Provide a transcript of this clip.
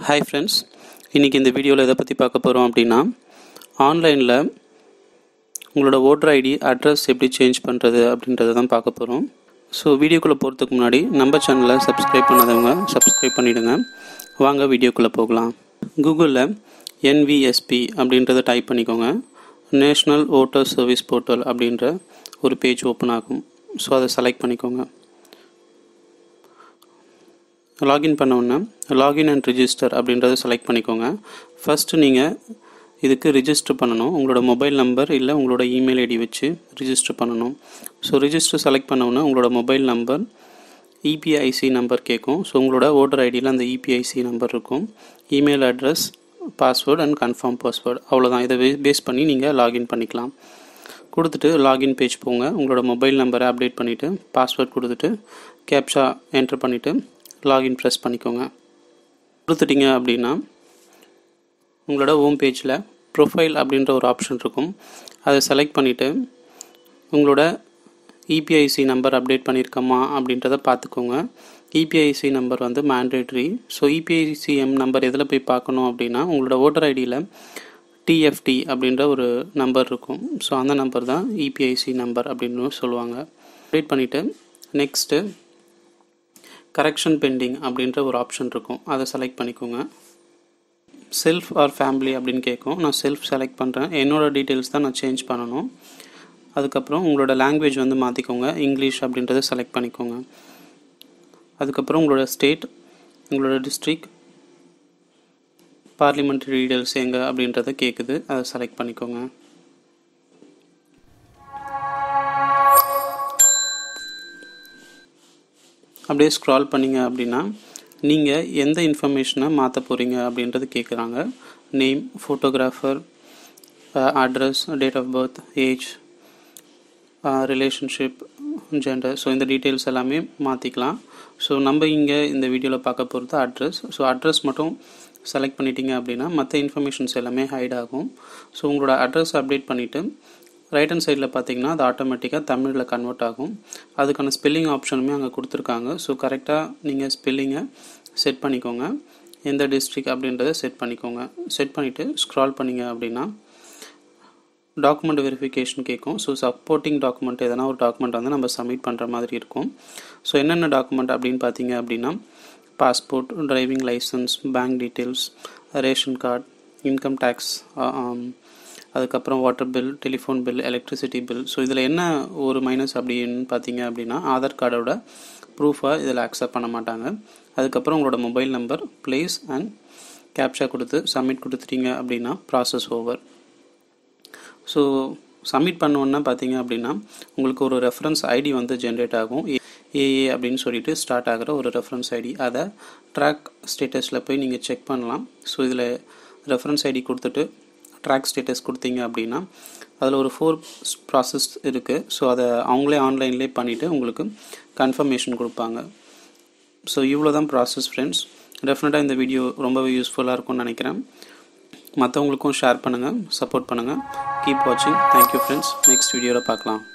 hi friends இன்றைக்கி இந்த வீடியோவில் எதை பற்றி பார்க்க போகிறோம் அப்படின்னா ஆன்லைனில் உங்களோட ஓட்டர் ஐடி அட்ரஸ் எப்படி சேஞ்ச் பண்ணுறது அப்படின்றத தான் பார்க்க போகிறோம் ஸோ வீடியோக்குள்ளே போகிறதுக்கு முன்னாடி நம்ம சேனலை சப்ஸ்கிரைப் பண்ணாதவங்க சப்ஸ்கிரைப் பண்ணிவிடுங்க வாங்க வீடியோக்குள்ளே போகலாம் கூகுளில் என்விஎஸ்பி அப்படின்றத டைப் பண்ணிக்கோங்க நேஷ்னல் ஓட்டர் சர்வீஸ் போர்ட்டல் அப்படின்ற ஒரு பேஜ் ஓப்பன் ஆகும் ஸோ அதை செலக்ட் பண்ணிக்கோங்க லாகின் பண்ண உடனே லாகின் அண்ட் ரிஜிஸ்டர் அப்படின்றத செலக்ட் பண்ணிக்கோங்க ஃபஸ்ட்டு நீங்கள் இதுக்கு ரிஜிஸ்டர் பண்ணணும் உங்களோட மொபைல் நம்பர் இல்லை உங்களோட இமெயில் ஐடி வச்சு ரிஜிஸ்டர் பண்ணணும் ஸோ ரிஜிஸ்டர் செலக்ட் பண்ண உடனே உங்களோட மொபைல் நம்பர் இபிஐசி நம்பர் கேட்கும் ஸோ உங்களோட ஓட்டர் ஐடியில் அந்த இபிஐசி நம்பர் இருக்கும் email address password and confirm password அவ்வளோதான் இதை பேஸ் பண்ணி நீங்கள் லாகின் பண்ணிக்கலாம் கொடுத்துட்டு லாகின் பேஜ் போங்க உங்களோட மொபைல் நம்பரை அப்டேட் பண்ணிவிட்டு பாஸ்வேர்ட் கொடுத்துட்டு கேப்ஷா என்டர் பண்ணிவிட்டு லாகின் ப்ரெஸ் பண்ணிக்கோங்க கொடுத்துட்டீங்க அப்படின்னா உங்களோட ஹோம் பேஜில் ப்ரொஃபைல் அப்படின்ற ஒரு ஆப்ஷன் இருக்கும் அதை செலக்ட் பண்ணிவிட்டு உங்களோட இபிஐசி நம்பர் அப்டேட் பண்ணியிருக்கோமா அப்படின்றத பார்த்துக்கோங்க இபிஐசி நம்பர் வந்து மேண்டேட்ரி ஸோ இபிஐசிஎம் நம்பர் எதில் போய் பார்க்கணும் அப்படின்னா உங்களோட ஓட்டர் ஐடியில் டிஎஃப்டி அப்படின்ற ஒரு நம்பர் இருக்கும் ஸோ அந்த நம்பர் தான் இபிஐசி நம்பர் அப்படின்னு சொல்லுவாங்க அப்டேட் பண்ணிவிட்டு நெக்ஸ்ட்டு கரெக்ஷன் பெண்டிங் அப்படின்ற ஒரு ஆப்ஷன் இருக்கும் அதை செலக்ட் பண்ணிக்கோங்க செல்ஃப் ஆர் ஃபேமிலி அப்படின்னு கேட்கும் நான் செல்ஃப் செலக்ட் பண்ணுறேன் என்னோடய டீட்டெயில்ஸ் தான் நான் சேஞ்ச் பண்ணணும் அதுக்கப்புறம் உங்களோட லாங்குவேஜ் வந்து மாற்றிக்கோங்க இங்கிலீஷ் அப்படின்றத செலக்ட் பண்ணிக்கோங்க அதுக்கப்புறம் உங்களோட ஸ்டேட் உங்களோட டிஸ்ட்ரிக் பார்லிமெண்ட்ரி டீட்டெயில்ஸ் எங்கே அப்படின்றத கேட்குது அதை செலக்ட் பண்ணிக்கோங்க அப்படியே ஸ்க்ரால் பண்ணிங்க அப்படின்னா நீங்கள் எந்த இன்ஃபர்மேஷனை மாற்ற போகிறீங்க அப்படின்றது கேட்குறாங்க name photographer address date of birth age relationship gender so இந்த டீட்டெயில்ஸ் எல்லாமே மாற்றிக்கலாம் ஸோ நம்ம இங்கே இந்த வீடியோவில் பார்க்க போகிறது அட்ரஸ் ஸோ அட்ரஸ் மட்டும் செலக்ட் பண்ணிட்டீங்க அப்படின்னா மற்ற இன்ஃபர்மேஷன்ஸ் எல்லாமே ஹைட் ஆகும் ஸோ உங்களோட அட்ரஸ் அப்டேட் பண்ணிவிட்டு ரைட் ஹேண்ட் சைடில் பார்த்தீங்கன்னா அது ஆட்டோமேட்டிக்காக தமிழில் கன்வெர்ட் ஆகும் அதுக்கான ஸ்பெல்லிங் ஆப்ஷனுமே அங்கே கொடுத்துருக்காங்க ஸோ கரெக்டாக நீங்கள் ஸ்பெல்லிங்கை செட் பண்ணிக்கோங்க எந்த டிஸ்ட்ரிக் அப்படின்றத செட் பண்ணிக்கோங்க செட் பண்ணிவிட்டு ஸ்க்ரால் பண்ணிங்க அப்படின்னா டாக்குமெண்ட் வெரிஃபிகேஷன் கேட்கும் ஸோ சப்போர்ட்டிங் டாக்குமெண்ட் எதனா ஒரு டாக்குமெண்ட் வந்து நம்ம சப்மிட் பண்ணுற மாதிரி இருக்கும் ஸோ என்னென்ன டாக்குமெண்ட் அப்படின்னு பார்த்தீங்க அப்படின்னா passport driving licence bank details ration card income tax அதுக்கப்புறம் water bill telephone bill electricity bill so இதில் என்ன ஒரு மைனஸ் அப்படின்னு பார்த்தீங்க அப்படின்னா ஆதார் கார்டோட ப்ரூஃபாக இதில் அக்செப்ட் பண்ண மாட்டாங்க அதுக்கப்புறம் உங்களோட mobile number place and captcha கொடுத்து சப்மிட் கொடுத்துட்டீங்க அப்படின்னா ப்ராசஸ் ஓவர் ஸோ சப்மிட் பண்ணோன்னா பார்த்தீங்க அப்படின்னா உங்களுக்கு ஒரு ரெஃபரன்ஸ் ஐடி வந்து ஜென்ரேட் ஆகும் ஏஏ அப்படின்னு சொல்லிட்டு ஸ்டார்ட் ஆகிற ஒரு ரெஃபரன்ஸ் ஐடி அதை ட்ராக் ஸ்டேட்டஸில் போய் நீங்கள் செக் பண்ணலாம் ஸோ இதில் ரெஃபரன்ஸ் ஐடி கொடுத்துட்டு ட்ராக் ஸ்டேட்டஸ் கொடுத்தீங்க அப்படின்னா அதில் ஒரு ஃபோர் ப்ராசஸ் இருக்குது ஸோ அதை அவங்களே ஆன்லைன்லேயே பண்ணிவிட்டு உங்களுக்கு கன்ஃபர்மேஷன் கொடுப்பாங்க ஸோ இவ்வளோ தான் ப்ராசஸ் ஃப்ரெண்ட்ஸ் டெஃபினட்டாக இந்த வீடியோ ரொம்பவே யூஸ்ஃபுல்லாக இருக்கும்னு நினைக்கிறேன் மற்றவங்களுக்கும் ஷேர் பண்ணுங்கள் சப்போர்ட் பண்ணுங்கள் கீப் வாட்சிங் தேங்க்யூ ஃப்ரெண்ட்ஸ் நெக்ஸ்ட் வீடியோவில் பார்க்கலாம்